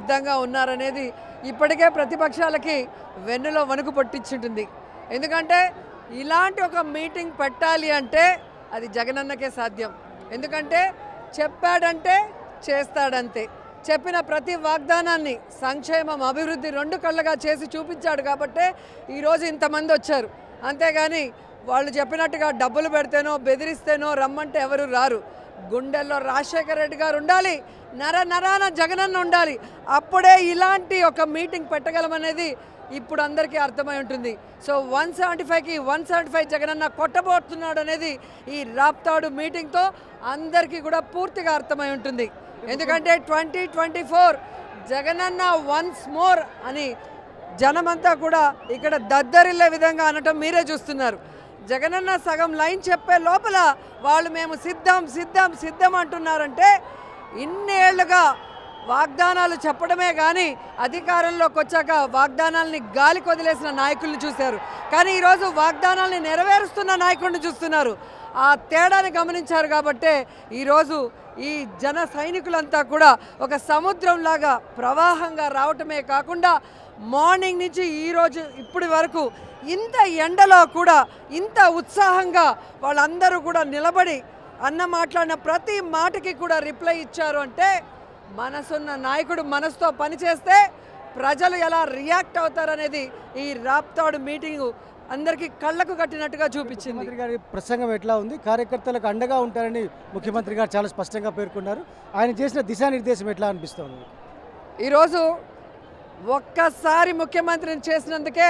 సిద్ధంగా ఉన్నారనేది ఇప్పటికే ప్రతిపక్షాలకి వెన్నులో వణుకు పట్టించుంటుంది ఎందుకంటే ఇలాంటి ఒక మీటింగ్ పెట్టాలి అంటే అది జగనన్నకే సాధ్యం ఎందుకంటే చెప్పాడంటే చేస్తాడంతే చెప్పిన ప్రతి వాగ్దానాన్ని సంక్షేమం అభివృద్ధి రెండు కళ్ళగా చేసి చూపించాడు కాబట్టే ఈరోజు ఇంతమంది వచ్చారు అంతేగాని వాళ్ళు చెప్పినట్టుగా డబ్బులు పెడితేనో బెదిరిస్తేనో రమ్మంటే ఎవరు రారు గుండెల్లో రాజశేఖర రెడ్డి గారు ఉండాలి నర నరాన జగనన్న ఉండాలి అప్పుడే ఇలాంటి ఒక మీటింగ్ పెట్టగలమనేది ఇప్పుడు అందరికీ అర్థమై ఉంటుంది సో వన్ సెవెంటీ ఫైవ్కి వన్ సెవెంటీ ఫైవ్ జగనన్న కొట్టబోతున్నాడు అనేది ఈ రాప్తాడు మీటింగ్తో అందరికీ కూడా పూర్తిగా అర్థమై ఉంటుంది ఎందుకంటే twenty twenty four Jagananna once more అని జనమంతా కూడా ఇక్కడ దద్దరిల్లే విధంగా అనటం మీరే చూస్తున్నారు జగనన్న సగం లైన్ చెప్పే లోపల వాళ్ళు మేము సిద్ధం సిద్ధం సిద్ధం అంటున్నారంటే ఇన్నేళ్లుగా వాగ్దానాలు చెప్పడమే కానీ అధికారంలోకి వచ్చాక వాగ్దానాల్ని గాలి కొదిలేసిన నాయకుల్ని చూశారు కానీ ఈరోజు వాగ్దానాల్ని నెరవేరుస్తున్న నాయకుడిని చూస్తున్నారు ఆ తేడాని గమనించారు కాబట్టే ఈరోజు ఈ జన సైనికులంతా కూడా ఒక సముద్రంలాగా ప్రవాహంగా రావటమే కాకుండా మార్నింగ్ నుంచి ఈరోజు ఇప్పటి వరకు ఇంత ఎండలో కూడా ఇంత ఉత్సాహంగా వాళ్ళందరూ కూడా నిలబడి అన్న మాట్లాడిన ప్రతి మాటకి కూడా రిప్లై ఇచ్చారు అంటే మనసున్న నాయకుడు మనసుతో పనిచేస్తే ప్రజలు ఎలా రియాక్ట్ అవుతారనేది ఈ రాప్తాడు మీటింగు అందరికీ కళ్ళకు కట్టినట్టుగా చూపించింది ముఖ్యమంత్రి గారి ప్రసంగం ఎట్లా ఉంది కార్యకర్తలకు అండగా ఉంటారని ముఖ్యమంత్రి గారు చాలా స్పష్టంగా పేర్కొన్నారు ఆయన చేసిన దిశానిర్దేశం ఎట్లా అనిపిస్తుంది ఈరోజు ఒక్కసారి ముఖ్యమంత్రిని చేసినందుకే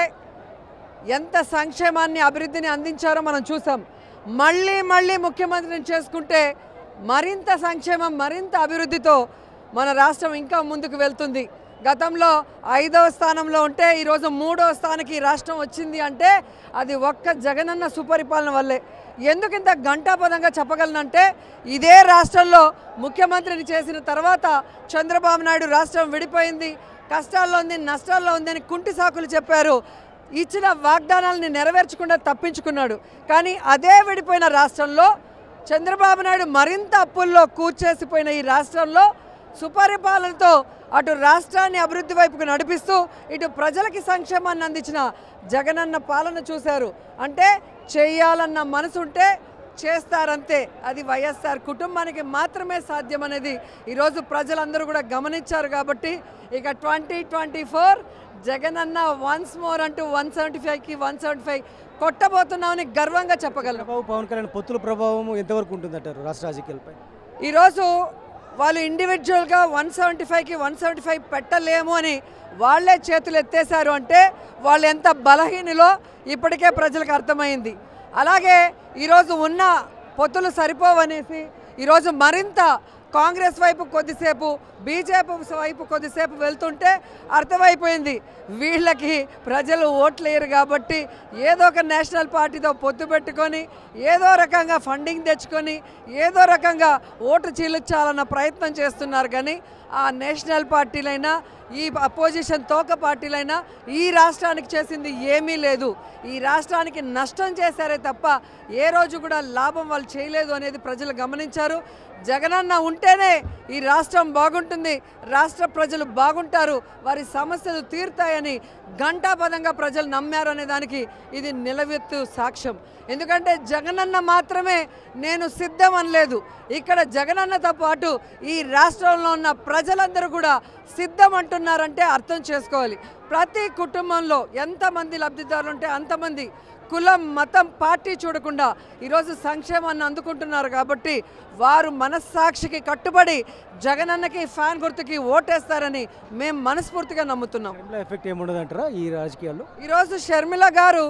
ఎంత సంక్షేమాన్ని అభివృద్ధిని అందించారో మనం చూసాం మళ్ళీ మళ్ళీ ముఖ్యమంత్రిని చేసుకుంటే మరింత సంక్షేమం మరింత అభివృద్ధితో మన రాష్ట్రం ఇంకా ముందుకు వెళ్తుంది గతంలో ఐదవ స్థానంలో ఉంటే ఈరోజు మూడవ స్థానానికి ఈ రాష్ట్రం వచ్చింది అంటే అది ఒక్క జగనన్న సుపరిపాలన వల్లే ఎందుకు ఇంత ఘంటాపదంగా చెప్పగలనంటే ఇదే రాష్ట్రంలో ముఖ్యమంత్రిని చేసిన తర్వాత చంద్రబాబు నాయుడు రాష్ట్రం విడిపోయింది కష్టాల్లో ఉంది నష్టాల్లో ఉంది అని కుంటి సాకులు చెప్పారు ఇచ్చిన వాగ్దానాలని నెరవేర్చకుండా తప్పించుకున్నాడు కానీ అదే విడిపోయిన రాష్ట్రంలో చంద్రబాబు నాయుడు మరింత అప్పుల్లో కూర్చేసిపోయిన ఈ రాష్ట్రంలో సుపరిపాలనతో అటు రాష్ట్రాన్ని అభివృద్ధి వైపుకు నడిపిస్తూ ఇటు ప్రజలకి సంక్షేమాన్ని అందించిన జగనన్న పాలన చూశారు అంటే చేయాలన్న మనసు ఉంటే చేస్తారంతే అది వైఎస్ఆర్ కుటుంబానికి మాత్రమే సాధ్యమనేది ఈరోజు ప్రజలందరూ కూడా గమనించారు కాబట్టి ఇక twenty twenty four Jagananna once more అంటూ వన్ సెవెంటీ ఫైవ్కి వన్ సెవెంటీ ఫైవ్ కొట్టబోతున్నామని గర్వంగా చెప్పగలం చంద్రబాబు పవన్ కళ్యాణ్ పొత్తుల ప్రభావం ఎంతవరకు ఉంటుందంటారు రాష్ట్ర రాజకీయాలపై ఈరోజు వాళ్ళు ఇండివిజువల్గా వన్ సెవెంటీ ఫైవ్కి వన్ సెవెంటీ ఫైవ్ పెట్టలేము అని వాళ్ళే చేతులు ఎత్తేసారు అంటే వాళ్ళు ఎంత బలహీనులో ఇప్పటికే ప్రజలకు అర్థమైంది అలాగే ఈరోజు ఉన్న పొత్తులు సరిపోవనేసి ఈరోజు మరింత కాంగ్రెస్ వైపు కొద్దిసేపు బీజేపీ వైపు కొద్దిసేపు వెళ్తుంటే అర్థమైపోయింది వీళ్ళకి ప్రజలు ఓట్లు వేయరు కాబట్టి ఏదో ఒక నేషనల్ పార్టీతో పొత్తు పెట్టుకొని ఏదో రకంగా ఫండింగ్ తెచ్చుకొని ఏదో రకంగా ఓటు చీలుచాలన్న ప్రయత్నం చేస్తున్నారు కానీ ఆ నేషనల్ పార్టీలైనా ఈ అపోజిషన్ తోక పార్టీలైనా ఈ రాష్ట్రానికి చేసింది ఏమీ లేదు ఈ రాష్ట్రానికి నష్టం చేశారే తప్ప ఏ రోజు కూడా లాభం వాళ్ళు చేయలేదు అనేది ప్రజలు గమనించారు జగనన్న ఉంటేనే ఈ రాష్ట్రం బాగుంటుంది రాష్ట్ర ప్రజలు బాగుంటారు వారి సమస్యలు తీరుతాయని ఘంటాపదంగా ప్రజలు నమ్మారు అనే దానికి ఇది నిలవెత్తు సాక్ష్యం ఎందుకంటే జగనన్న మాత్రమే నేను సిద్ధం అనలేదు ఇక్కడ జగనన్నతో పాటు ఈ రాష్ట్రంలో ఉన్న ప్రజలందరూ కూడా సిద్ధం అంటున్నారంటే అర్థం చేసుకోవాలి ప్రతి కుటుంబంలో ఎంతమంది లబ్ధిదారులు ఉంటే అంతమంది కులం మతం పార్టీ చూడకుండా ఈరోజు సంక్షేమాన్ని అందుకుంటున్నారు కాబట్టి వారు మనస్సాక్షికి కట్టుబడి జగనన్నకి ఫ్యాన్ గుర్తుకి ఓటేస్తారని మేము మనస్ఫూర్తిగా నమ్ముతున్నాం షర్మిల ఎఫెక్ట్ ఏముండదంటారా ఈ రాజకీయాల్లో ఈరోజు షర్మిల గారు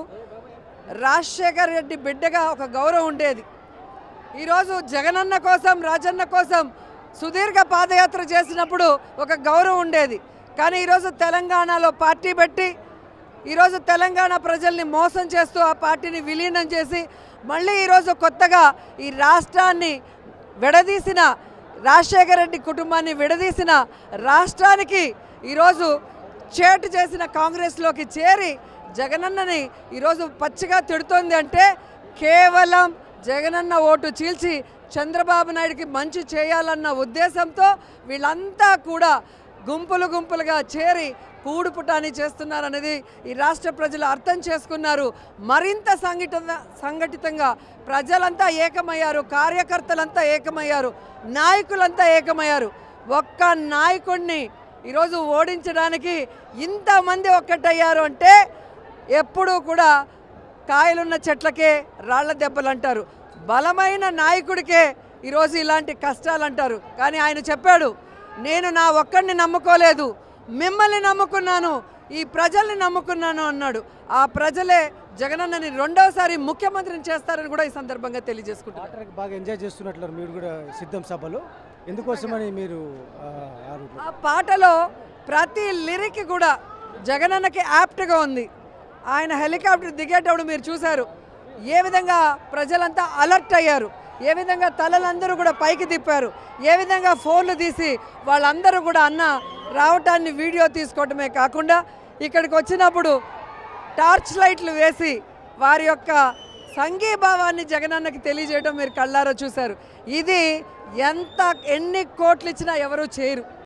రాజశేఖర్ రెడ్డి బిడ్డగా ఒక గౌరవం ఉండేది ఈరోజు జగనన్న కోసం రాజన్న కోసం సుదీర్ఘ పాదయాత్ర చేసినప్పుడు ఒక గౌరవం ఉండేది కానీ ఈరోజు తెలంగాణలో పార్టీ పెట్టి ఈరోజు తెలంగాణ ప్రజల్ని మోసం చేస్తూ ఆ పార్టీని విలీనం చేసి మళ్ళీ ఈరోజు కొత్తగా ఈ రాష్ట్రాన్ని విడదీసిన రాజశేఖర రెడ్డి కుటుంబాన్ని విడదీసిన రాష్ట్రానికి ఈరోజు చేటు చేసిన కాంగ్రెస్లోకి చేరి జగనన్నని ఈరోజు పచ్చిగా తిడుతోంది అంటే కేవలం జగనన్న ఓటు చీల్చి చంద్రబాబు నాయుడికి మంచి చేయాలన్న ఉద్దేశంతో వీళ్ళంతా కూడా గుంపులు గుంపులుగా చేరి కూడు పుటాని చేస్తున్నారనేది ఈ రాష్ట్ర ప్రజలు అర్థం చేసుకున్నారు మరింత సంఘటిత సంఘటితంగా ప్రజలంతా ఏకమయ్యారు కార్యకర్తలంతా ఏకమయ్యారు నాయకులంతా ఏకమయ్యారు ఒక్క నాయకుడిని ఈరోజు ఓడించడానికి ఇంతమంది ఒక్కటయ్యారు అంటే ఎప్పుడూ కూడా కాయలున్న చెట్లకే రాళ్ల దెబ్బలు అంటారు బలమైన నాయకుడికే ఈరోజు ఇలాంటి కష్టాలు అంటారు కానీ ఆయన చెప్పాడు నేను నా ఒక్కడిని నమ్ముకోలేదు మిమ్మల్ని నమ్ముకున్నాను ఈ ప్రజల్ని నమ్ముకున్నాను అన్నాడు ఆ ప్రజలే జగనన్నని రెండవసారి ముఖ్యమంత్రిని చేస్తారని కూడా ఈ సందర్భంగా తెలియజేసుకుంటున్నారు పాటలకు బాగా ఎంజాయ్ చేస్తున్నట్లున్నారు మీరు కూడా సిద్ధం సభలో ఎందుకోసమని మీరు ఆ, ఆ రూట్లో ఆ పాటలో ప్రతి లిరిక్ కూడా జగనన్నకి యాప్ట్గా ఉంది ఆయన హెలికాప్టర్ దిగేటప్పుడు మీరు చూశారు ఏ విధంగా ప్రజలంతా అలర్ట్ అయ్యారు ఏ విధంగా తలలందరూ కూడా పైకి తిప్పారు ఏ విధంగా ఫోన్లు తీసి వాళ్ళందరూ కూడా అన్న రావటాన్ని వీడియో తీసుకోవటమే కాకుండా ఇక్కడికి వచ్చినప్పుడు టార్చ్ లైట్లు వేసి వారి యొక్క సంఘీభావాన్ని జగనన్నకి తెలియజేయడం మీరు కళ్ళారా చూశారు ఇది ఎంత ఎన్ని కోట్లు ఇచ్చినా ఎవరూ చేయరు